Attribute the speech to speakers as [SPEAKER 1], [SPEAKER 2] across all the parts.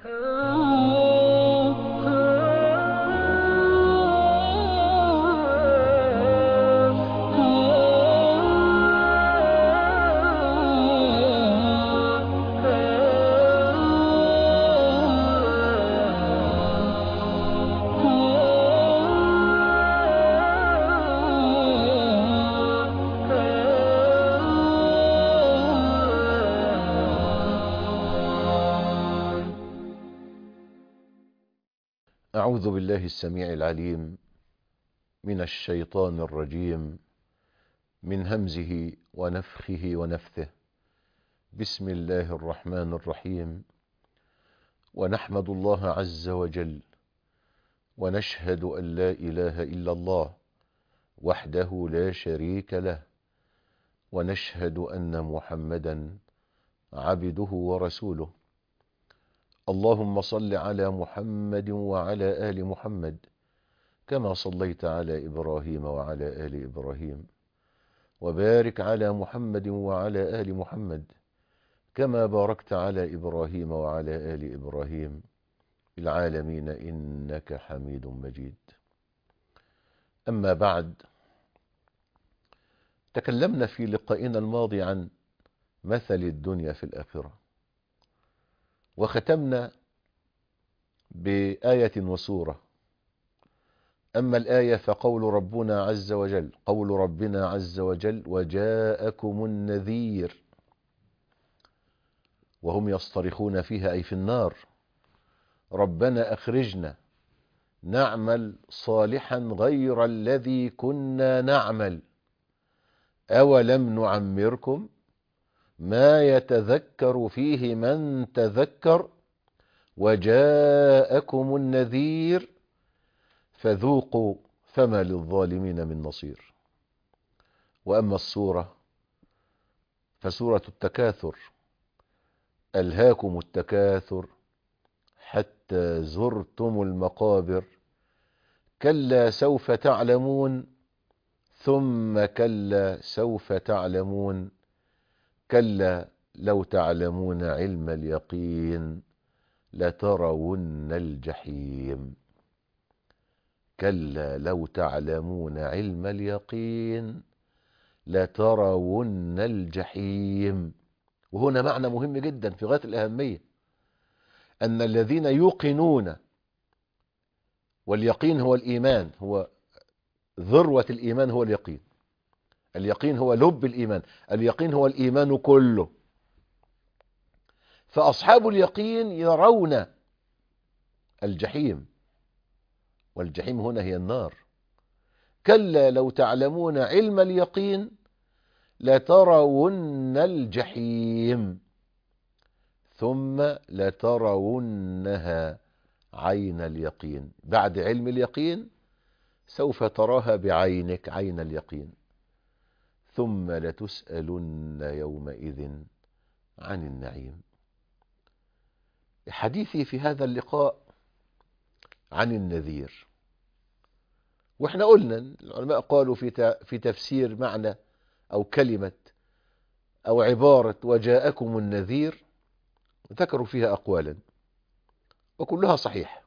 [SPEAKER 1] أعوذ بالله السميع العليم من الشيطان الرجيم من همزه ونفخه ونفثه بسم الله الرحمن الرحيم ونحمد الله عز وجل ونشهد أن لا إله إلا الله وحده لا شريك له ونشهد أن محمدا عبده ورسوله اللهم صل على محمد وعلى آل محمد كما صليت على إبراهيم وعلى آل إبراهيم وبارك على محمد وعلى آل محمد كما باركت على إبراهيم وعلى آل إبراهيم في العالمين إنك حميد مجيد أما بعد تكلمنا في لقائنا الماضي عن مثل الدنيا في الآخرة وختمنا بآية وسورة أما الآية فقول ربنا عز وجل قول ربنا عز وجل وجاءكم النذير وهم يصطرخون فيها أي في النار ربنا أخرجنا نعمل صالحا غير الذي كنا نعمل أولم نعمركم ما يتذكر فيه من تذكر وجاءكم النذير فذوقوا فما للظالمين من نصير وأما السورة فسورة التكاثر ألهاكم التكاثر حتى زرتم المقابر كلا سوف تعلمون ثم كلا سوف تعلمون كلا لو تعلمون علم اليقين لترون الجحيم كلا لو تعلمون علم اليقين لترون الجحيم وهنا معنى مهم جدا في غاية الأهمية أن الذين يوقنون واليقين هو الإيمان هو ذروة الإيمان هو اليقين اليقين هو لب الإيمان اليقين هو الإيمان كله فأصحاب اليقين يرون الجحيم والجحيم هنا هي النار كلا لو تعلمون علم اليقين لترون الجحيم ثم لترونها عين اليقين بعد علم اليقين سوف تراها بعينك عين اليقين ثم لتسألن يومئذ عن النعيم حديثي في هذا اللقاء عن النذير واحنا قلنا العلماء قالوا في في تفسير معنى او كلمة او عبارة وجاءكم النذير ذكروا فيها اقوالا وكلها صحيح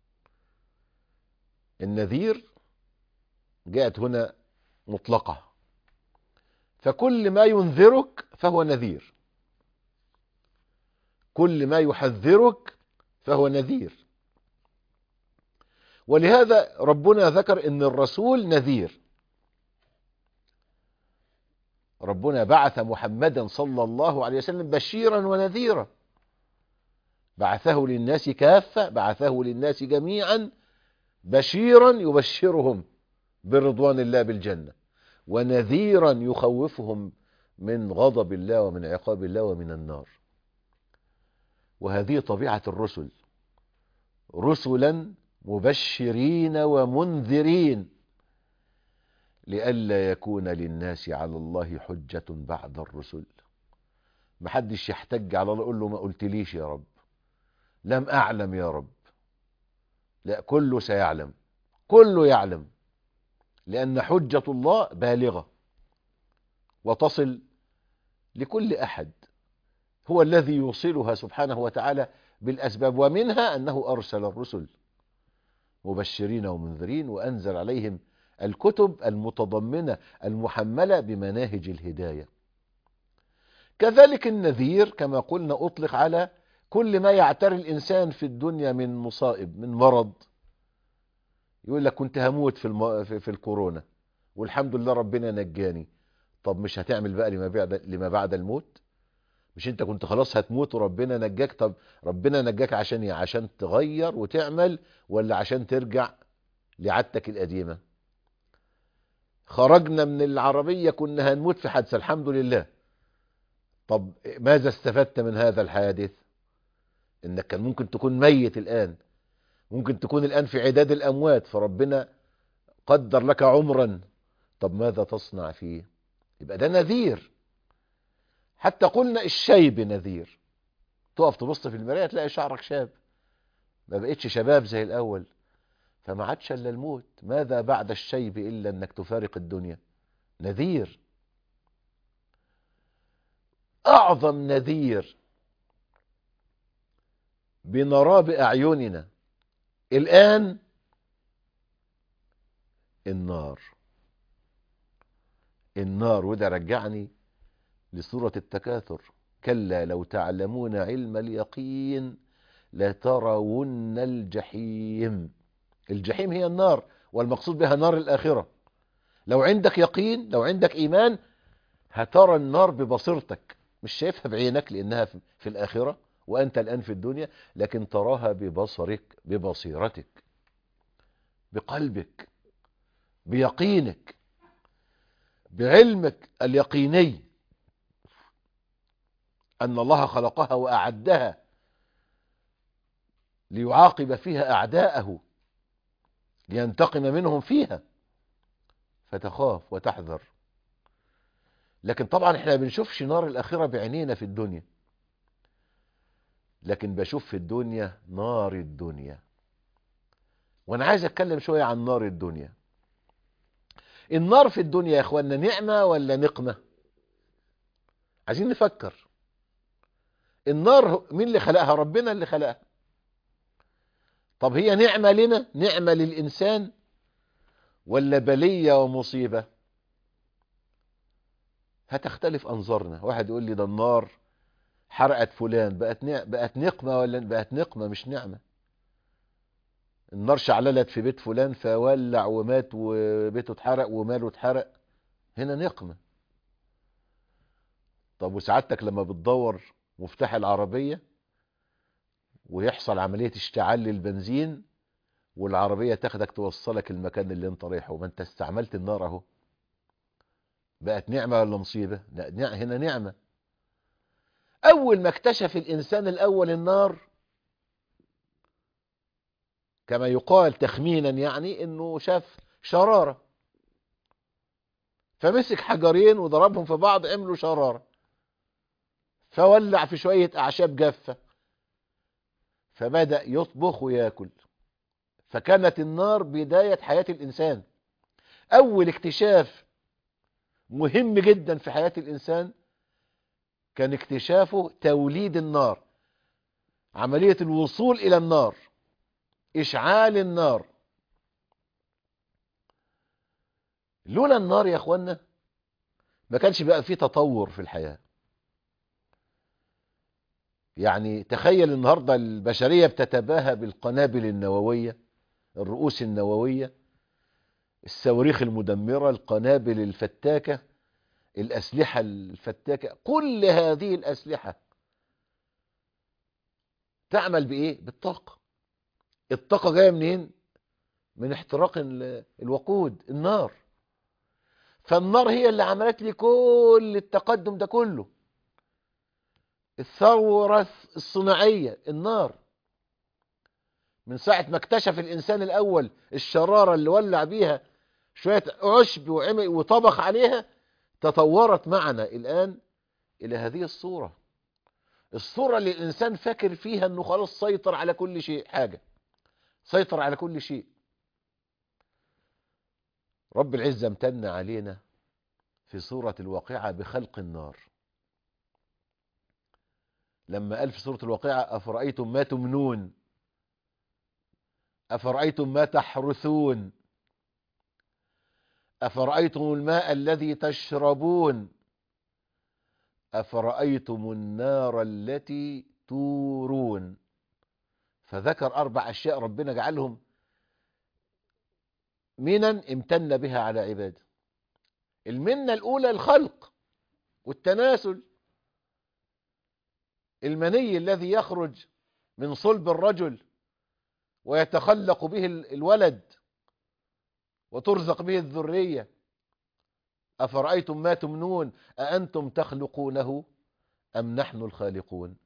[SPEAKER 1] النذير جاءت هنا مطلقة فكل ما ينذرك فهو نذير كل ما يحذرك فهو نذير ولهذا ربنا ذكر ان الرسول نذير ربنا بعث محمدا صلى الله عليه وسلم بشيرا ونذيرا بعثه للناس كافة بعثه للناس جميعا بشيرا يبشرهم برضوان الله بالجنة ونذيرا يخوفهم من غضب الله ومن عقاب الله ومن النار وهذه طبيعة الرسل رسلا مبشرين ومنذرين لئلا يكون للناس على الله حجة بعد الرسل محدش يحتج على الله يقول له ما قلتليش يا رب لم أعلم يا رب لا كله سيعلم كله يعلم لأن حجة الله بالغة وتصل لكل أحد هو الذي يوصلها سبحانه وتعالى بالأسباب ومنها أنه أرسل الرسل مبشرين ومنذرين وأنزل عليهم الكتب المتضمنة المحملة بمناهج الهداية كذلك النذير كما قلنا أطلق على كل ما يعتري الإنسان في الدنيا من مصائب من مرض يقول لك كنت هموت في, الم... في, في الكورونا والحمد لله ربنا نجاني طب مش هتعمل بقى لما بعد لما بعد الموت مش انت كنت خلاص هتموت وربنا نجاك طب ربنا نجاك عشان ايه عشان تغير وتعمل ولا عشان ترجع لعادتك القديمه خرجنا من العربيه كنا هنموت في حادثه الحمد لله طب ماذا استفدت من هذا الحادث انك كان ممكن تكون ميت الان ممكن تكون الان في عداد الاموات فربنا قدر لك عمرا طب ماذا تصنع فيه يبقى ده نذير حتى قلنا الشيب نذير تقف تبص في المرايه تلاقي شعرك شاب ما بقتش شباب زي الاول فما عادش الا الموت ماذا بعد الشيب الا انك تفارق الدنيا نذير اعظم نذير بنراه باعيننا الان النار النار وده رجعني لسورة التكاثر كلا لو تعلمون علم اليقين لترون الجحيم الجحيم هي النار والمقصود بها نار الآخرة لو عندك يقين لو عندك إيمان هترى النار ببصيرتك مش شايفها بعينك لأنها في الآخرة وأنت الآن في الدنيا لكن تراها ببصرك ببصيرتك بقلبك بيقينك بعلمك اليقيني أن الله خلقها وأعدها ليعاقب فيها أعداءه لينتقم منهم فيها فتخاف وتحذر لكن طبعا احنا بنشوفش نار الآخرة بعينينا في الدنيا لكن بشوف في الدنيا نار الدنيا وانا عايز اتكلم شوية عن نار الدنيا النار في الدنيا يا اخوانا نعمة ولا نقمة عايزين نفكر النار مين اللي خلقها ربنا اللي خلقها طب هي نعمة لنا نعمة للإنسان ولا بلية ومصيبة هتختلف أنظارنا واحد يقول لي ده النار حرقت فلان بقت بقت نقمة ولا بقت نقمة مش نعمة النار شعللت في بيت فلان فولع ومات وبيته اتحرق وماله اتحرق هنا نقمة طب وسعادتك لما بتدور مفتاح العربية ويحصل عملية اشتعال للبنزين والعربية تاخدك توصلك المكان اللي انت رايحه ما انت استعملت النار اهو بقت نعمة ولا مصيبة لا هنا نعمة اول ما اكتشف الانسان الاول النار كما يقال تخمينا يعني انه شاف شرارة فمسك حجرين وضربهم في بعض عملوا شرارة فولع في شوية اعشاب جافة فبدأ يطبخ وياكل فكانت النار بداية حياة الانسان اول اكتشاف مهم جدا في حياة الانسان كان اكتشافه توليد النار عملية الوصول الى النار اشعال النار لولا النار يا اخوانا ما كانش بقى فيه تطور في الحياة يعني تخيل النهاردة البشرية بتتباهى بالقنابل النووية الرؤوس النووية الصواريخ المدمرة القنابل الفتاكة الأسلحة الفتاكة كل هذه الأسلحة تعمل بإيه؟ بالطاقة الطاقة جاية منين من احتراق الوقود النار فالنار هي اللي عملت لي كل التقدم ده كله الثورة الصناعية النار من ساعة ما اكتشف الإنسان الأول الشرارة اللي ولع بيها شوية عشب وعمل وطبخ عليها تطورت معنا الآن إلى هذه الصورة الصورة اللي الإنسان فاكر فيها أنه خلاص سيطر على كل شيء حاجة سيطر على كل شيء رب العزة امتن علينا في سورة الواقعة بخلق النار لما قال في سورة الواقعة أفرأيتم ما تمنون أفرأيتم ما تحرثون أفرأيتم الماء الذي تشربون أفرأيتم النار التي تورون فذكر أربع أشياء ربنا جعلهم منا امتن بها على عباده المنة الأولى الخلق والتناسل المني الذي يخرج من صلب الرجل ويتخلق به الولد وترزق به الذرية أفرأيتم ما تمنون أأنتم تخلقونه أم نحن الخالقون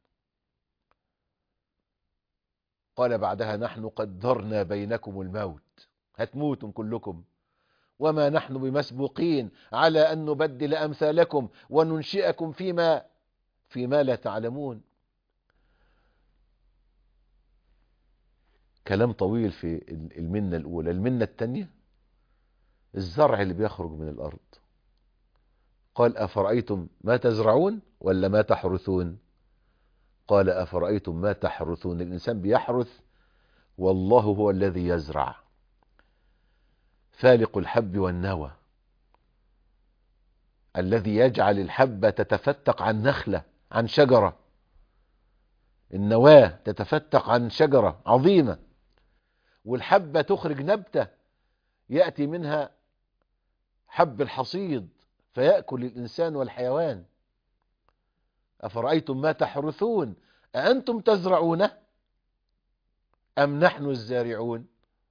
[SPEAKER 1] قال بعدها نحن قدرنا بينكم الموت هتموتم كلكم وما نحن بمسبوقين على أن نبدل أمثالكم وننشئكم فيما فيما لا تعلمون كلام طويل في المنة الأولى المنة الثانية الزرع اللي بيخرج من الأرض قال أفرأيتم ما تزرعون ولا ما تحرثون قال أفرأيتم ما تحرثون الإنسان بيحرث والله هو الذي يزرع فالق الحب والنوى الذي يجعل الحبة تتفتق عن نخلة عن شجرة النواة تتفتق عن شجرة عظيمة والحبة تخرج نبتة يأتي منها حب الحصيد فيأكل الإنسان والحيوان أفرأيتم ما تحرثون أأنتم تزرعونه أم نحن الزارعون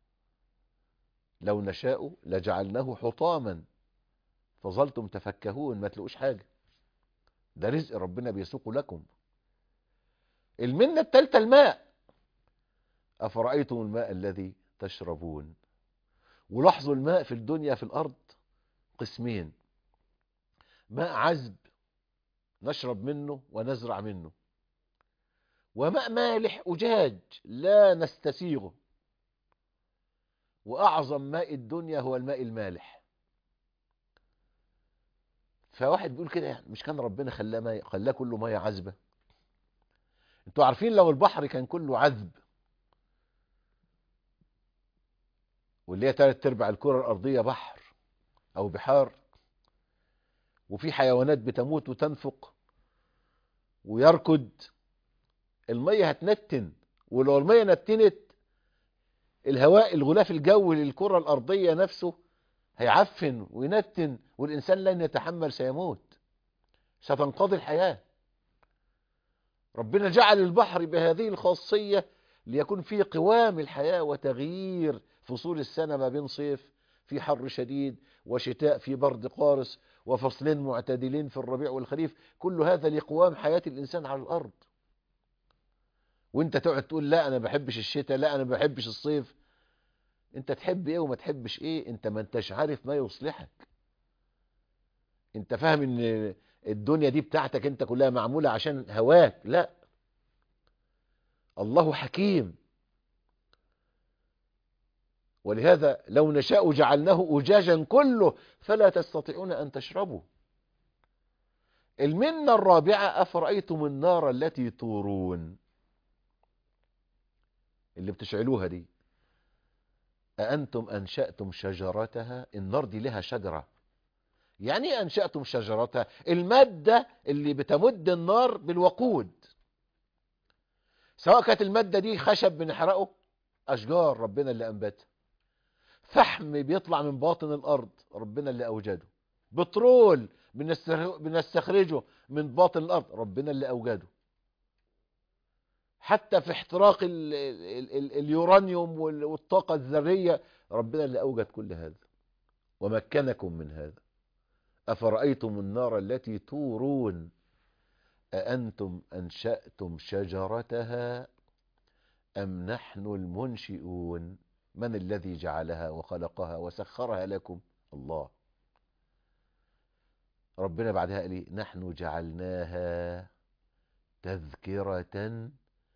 [SPEAKER 1] لو نشاء لجعلناه حطاما فظلتم تفكهون ما تلقوش حاجة ده رزق ربنا بيسوق لكم المنة التالتة الماء أفرأيتم الماء الذي تشربون ولاحظوا الماء في الدنيا في الأرض قسمين ماء عذب نشرب منه ونزرع منه وماء مالح أجاج لا نستسيغه وأعظم ماء الدنيا هو الماء المالح فواحد بيقول كده يعني مش كان ربنا خلاه ماء خلاه كله مية عذبة انتوا عارفين لو البحر كان كله عذب واللي هي تلات ارباع الكرة الأرضية بحر أو بحار وفي حيوانات بتموت وتنفق ويركض المية هتنتن ولو المية نتنت الهواء الغلاف الجوي للكرة الأرضية نفسه هيعفن وينتن والإنسان لن يتحمل سيموت ستنقضي الحياة ربنا جعل البحر بهذه الخاصية ليكون فيه قوام الحياة وتغيير فصول السنة ما بين صيف في حر شديد وشتاء في برد قارس وفصلين معتدلين في الربيع والخريف كل هذا لقوام حياة الإنسان على الأرض وانت تقعد تقول لا انا بحبش الشتاء لا انا بحبش الصيف انت تحب ايه وما تحبش ايه انت ما انتش عارف ما يصلحك انت فاهم ان الدنيا دي بتاعتك انت كلها معمولة عشان هواك لا الله حكيم ولهذا لو نشاء جعلناه أجاجا كله فلا تستطيعون أن تشربوا المنة الرابعة أفرأيتم النار التي تورون اللي بتشعلوها دي أأنتم أنشأتم شجرتها النار دي لها شجرة يعني ايه أنشأتم شجرتها المادة اللي بتمد النار بالوقود سواء كانت المادة دي خشب بنحرقه أشجار ربنا اللي أنبتها فحم بيطلع من باطن الأرض ربنا اللي أوجده بترول بنستخرجه من باطن الأرض ربنا اللي أوجده حتى في احتراق ال ال ال اليورانيوم والطاقة الذرية ربنا اللي أوجد كل هذا ومكنكم من هذا أفرأيتم النار التي تورون أأنتم أنشأتم شجرتها أم نحن المنشئون من الذي جعلها وخلقها وسخرها لكم الله ربنا بعدها قال إيه؟ نحن جعلناها تذكرة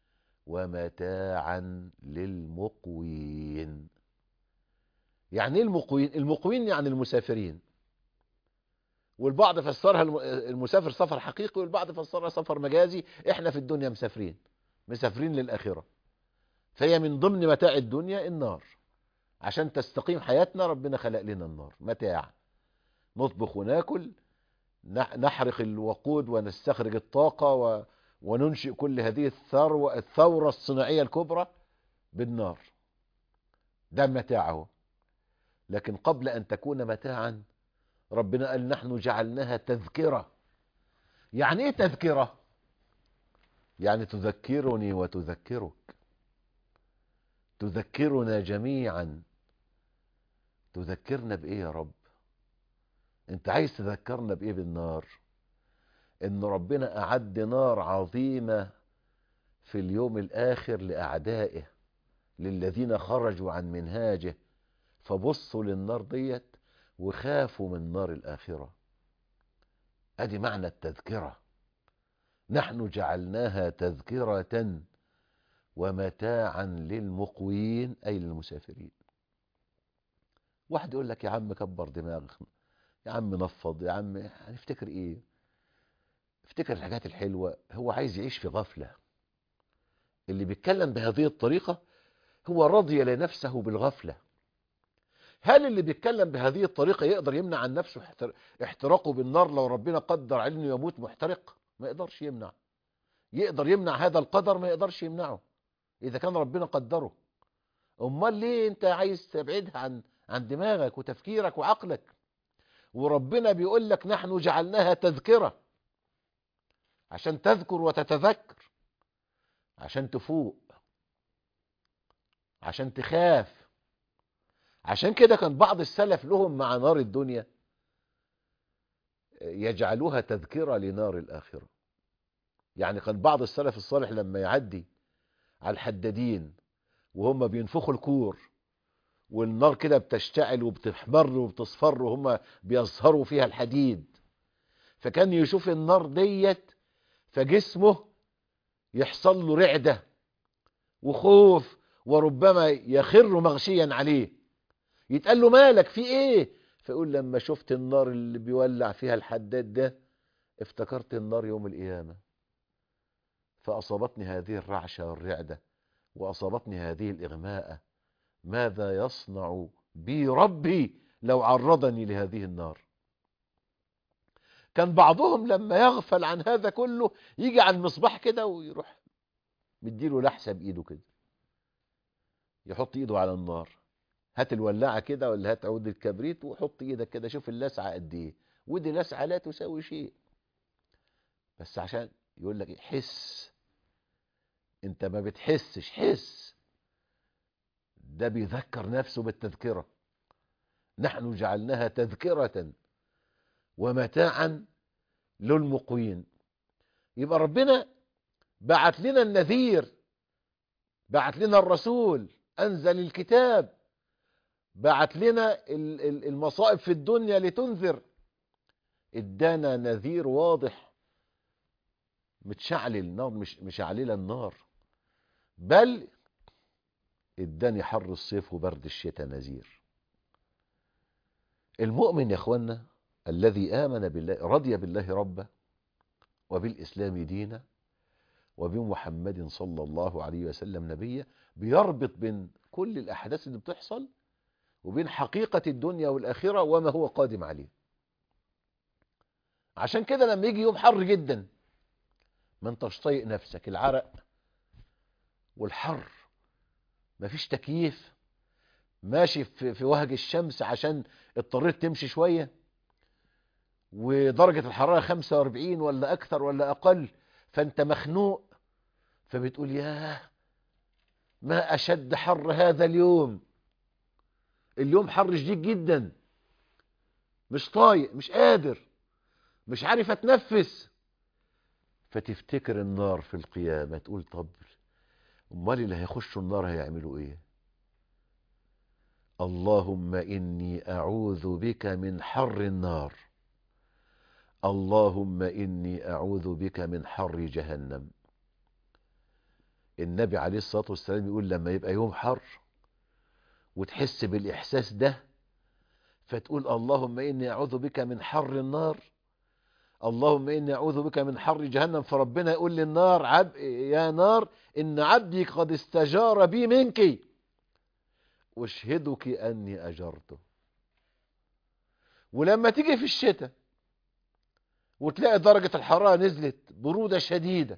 [SPEAKER 1] ومتاعا للمقوين يعني ايه المقوين المقوين يعني المسافرين والبعض فسرها الم- المسافر سفر حقيقي والبعض فسرها سفر مجازي احنا في الدنيا مسافرين مسافرين للآخرة فهي من ضمن متاع الدنيا النار عشان تستقيم حياتنا ربنا خلق لنا النار متاع نطبخ وناكل نح- نحرق الوقود ونستخرج الطاقة و... وننشئ كل هذه الثروة الثورة الصناعية الكبرى بالنار ده متاعه لكن قبل أن تكون متاعا ربنا قال نحن جعلناها تذكرة يعني ايه تذكرة يعني تذكرني وتذكرك تذكرنا جميعا تذكرنا بايه يا رب انت عايز تذكرنا بايه بالنار ان ربنا اعد نار عظيمة في اليوم الاخر لاعدائه للذين خرجوا عن منهاجه فبصوا للنار ديت وخافوا من نار الآخرة ادي معنى التذكرة نحن جعلناها تذكرة ومتاعا للمقوين أي للمسافرين واحد يقول لك يا عم كبر دماغك يا عم نفض يا عم هنفتكر ايه افتكر الحاجات الحلوة هو عايز يعيش في غفلة اللي بيتكلم بهذه الطريقة هو رضي لنفسه بالغفلة هل اللي بيتكلم بهذه الطريقة يقدر يمنع عن نفسه احتر- احتراقه بالنار لو ربنا قدر عليه انه يموت محترق ما يقدرش يمنع يقدر يمنع هذا القدر ما يقدرش يمنعه اذا كان ربنا قدره امال ليه انت عايز تبعدها عن عن دماغك وتفكيرك وعقلك وربنا بيقول لك نحن جعلناها تذكرة عشان تذكر وتتذكر عشان تفوق عشان تخاف عشان كده كان بعض السلف لهم مع نار الدنيا يجعلوها تذكرة لنار الآخرة يعني كان بعض السلف الصالح لما يعدي على الحدادين وهم بينفخوا الكور والنار كده بتشتعل وبتحمر وبتصفر وهم بيصهروا فيها الحديد فكان يشوف النار ديت فجسمه يحصل له رعدة وخوف وربما يخر مغشيا عليه يتقال له مالك في ايه فيقول لما شفت النار اللي بيولع فيها الحداد ده افتكرت النار يوم القيامة فأصابتني هذه الرعشة والرعدة وأصابتني هذه الإغماءة ماذا يصنع بي ربي لو عرضني لهذه النار كان بعضهم لما يغفل عن هذا كله يجي على المصباح كده ويروح مديله لحسة بإيده كده يحط إيده على النار هات الولاعة كده ولا هات عود الكبريت وحط إيدك كده شوف اللسعة قد إيه ودي لسعة لا تساوي شيء بس عشان يقول لك إيه؟ حس انت ما بتحسش حس ده بيذكر نفسه بالتذكرة نحن جعلناها تذكرة ومتاعا للمقوين يبقى ربنا بعت لنا النذير بعت لنا الرسول أنزل الكتاب بعت لنا ال- ال- المصائب في الدنيا لتنذر ادانا نذير واضح متشعلل نار مش مشعلله النار بل اداني حر الصيف وبرد الشتاء نذير المؤمن يا اخوانا الذي آمن بالله رضي بالله ربا وبالإسلام دينا وبمحمد صلى الله عليه وسلم نبيا بيربط بين كل الأحداث اللي بتحصل وبين حقيقة الدنيا والآخرة وما هو قادم عليه عشان كده لما يجي يوم حر جدا ما انتش طايق نفسك العرق والحر مفيش تكييف ماشي في, في وهج الشمس عشان اضطريت تمشي شوية ودرجة الحرارة 45 ولا أكثر ولا أقل فأنت مخنوق فبتقول ياه ما أشد حر هذا اليوم اليوم حر شديد جدا مش طايق مش قادر مش عارف أتنفس فتفتكر النار في القيامة تقول طب امال اللي هيخشوا النار هيعملوا ايه اللهم اني اعوذ بك من حر النار اللهم اني اعوذ بك من حر جهنم النبي عليه الصلاة والسلام يقول لما يبقى يوم حر وتحس بالاحساس ده فتقول اللهم إني أعوذ بك من حر النار اللهم إني أعوذ بك من حر جهنم فربنا يقول للنار عب يا نار إن عبدي قد استجار بي منك أشهدك أني أجرته ولما تيجي في الشتاء وتلاقي درجة الحرارة نزلت برودة شديدة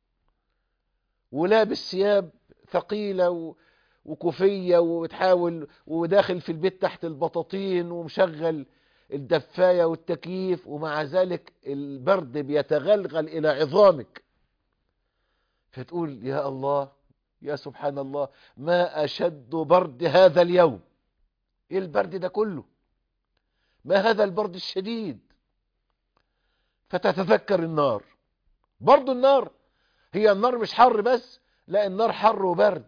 [SPEAKER 1] ولابس ثياب ثقيلة و... وكوفية وتحاول وداخل في البيت تحت البطاطين ومشغل الدفاية والتكييف ومع ذلك البرد بيتغلغل إلى عظامك فتقول يا الله يا سبحان الله ما أشد برد هذا اليوم إيه البرد ده كله ما هذا البرد الشديد فتتذكر النار برضو النار هي النار مش حر بس لا النار حر وبرد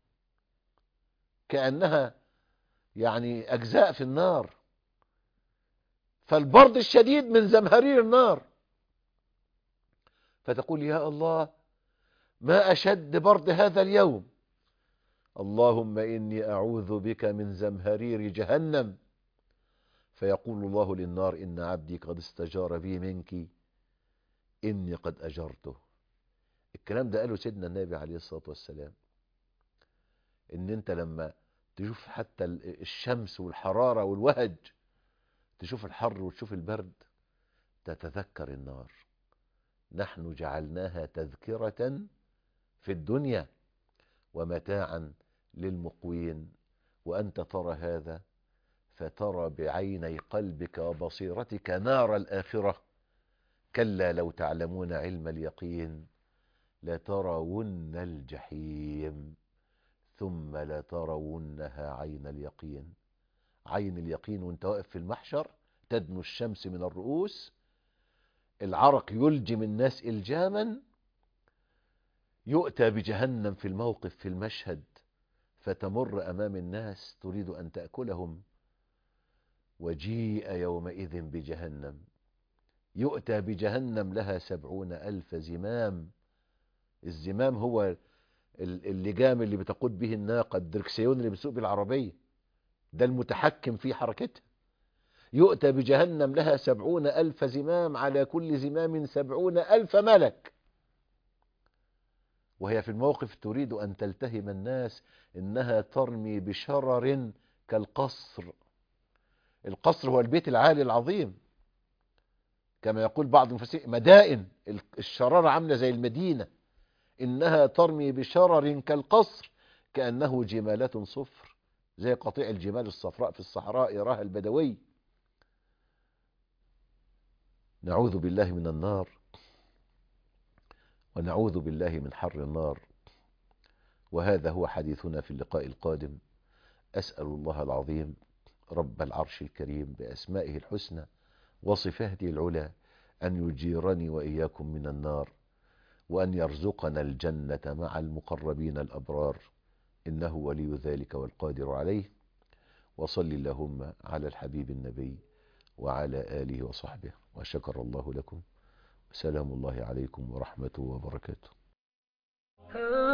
[SPEAKER 1] كأنها يعني أجزاء في النار فالبرد الشديد من زمهرير النار فتقول يا الله ما أشد برد هذا اليوم اللهم إني أعوذ بك من زمهرير جهنم فيقول الله للنار إن عبدي قد استجار بي منك إني قد أجرته الكلام ده قاله سيدنا النبي عليه الصلاة والسلام إن أنت لما تشوف حتى الشمس والحرارة والوهج تشوف الحر وتشوف البرد تتذكر النار نحن جعلناها تذكرة في الدنيا ومتاعا للمقوين وأنت ترى هذا فترى بعيني قلبك وبصيرتك نار الآخرة كلا لو تعلمون علم اليقين لترون الجحيم ثم لترونها عين اليقين عين اليقين وانت واقف في المحشر تدنو الشمس من الرؤوس العرق يلجم الناس إلجاما يؤتى بجهنم في الموقف في المشهد فتمر أمام الناس تريد أن تأكلهم وجيء يومئذ بجهنم يؤتى بجهنم لها سبعون ألف زمام الزمام هو اللجام اللي بتقود به الناقة الدركسيون اللي بتسوق بالعربية ده المتحكم في حركتها يؤتى بجهنم لها سبعون ألف زمام على كل زمام سبعون ألف ملك وهي في الموقف تريد أن تلتهم الناس إنها ترمي بشرر كالقصر القصر هو البيت العالي العظيم كما يقول بعض المفسرين مدائن الشرارة عاملة زي المدينة إنها ترمي بشرر كالقصر كأنه جمالة صفر زي قطيع الجمال الصفراء في الصحراء يراها البدوي نعوذ بالله من النار ونعوذ بالله من حر النار وهذا هو حديثنا في اللقاء القادم أسأل الله العظيم رب العرش الكريم بأسمائه الحسنى وصفاته العلى أن يجيرني وإياكم من النار وأن يرزقنا الجنة مع المقربين الأبرار إنه ولي ذلك والقادر عليه وصل اللهم على الحبيب النبي وعلى آله وصحبه وشكر الله لكم وسلام الله عليكم ورحمته وبركاته